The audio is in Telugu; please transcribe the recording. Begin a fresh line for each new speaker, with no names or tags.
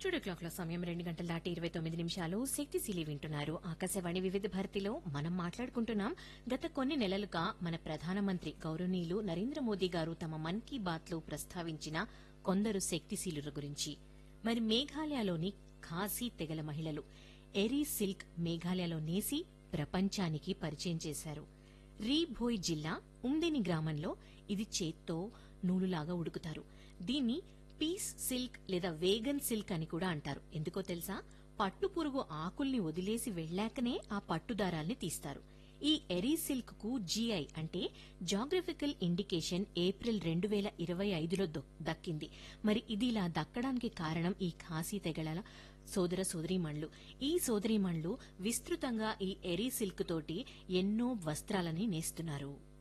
స్టూడియో క్లాక్ లో సమయం రెండు గంటల దాటి ఇరవై తొమ్మిది నిమిషాలు శక్తి సిలి వింటున్నారు ఆకాశవాణి వివిధ భారతిలో మనం మాట్లాడుకుంటున్నాం గత కొన్ని నెలలుగా మన ప్రధానమంత్రి గౌరవనీయులు నరేంద్ర మోదీ గారు తమ మన్ కీ బాత్ లో ప్రస్తావించిన కొందరు శక్తిశీలుల గురించి మరి మేఘాలయలోని ఖాసీ తెగల మహిళలు ఎరీ సిల్క్ మేఘాలయలో నేసి ప్రపంచానికి పరిచయం చేశారు రీభోయ్ జిల్లా ఉందిని గ్రామంలో ఇది చేత్తో నూలులాగా ఉడుకుతారు దీన్ని పీస్ సిల్క్ లేదా వేగన్ సిల్క్ అని కూడా అంటారు ఎందుకో తెలుసా పట్టు పురుగు ఆకుల్ని వదిలేసి వెళ్లాకనే ఆ పట్టు దారాల్ని తీస్తారు ఈ ఎరీ సిల్క్ కు జీఐ అంటే జాగ్రఫికల్ ఇండికేషన్ ఏప్రిల్ రెండు వేల ఇరవై ఐదులో దక్కింది మరి ఇది ఇలా దక్కడానికి కారణం ఈ ఖాసీ తెగల సోదర సోదరీమణులు ఈ సోదరీమణులు విస్తృతంగా ఈ ఎరీ సిల్క్ తోటి ఎన్నో వస్త్రాలని నేస్తున్నారు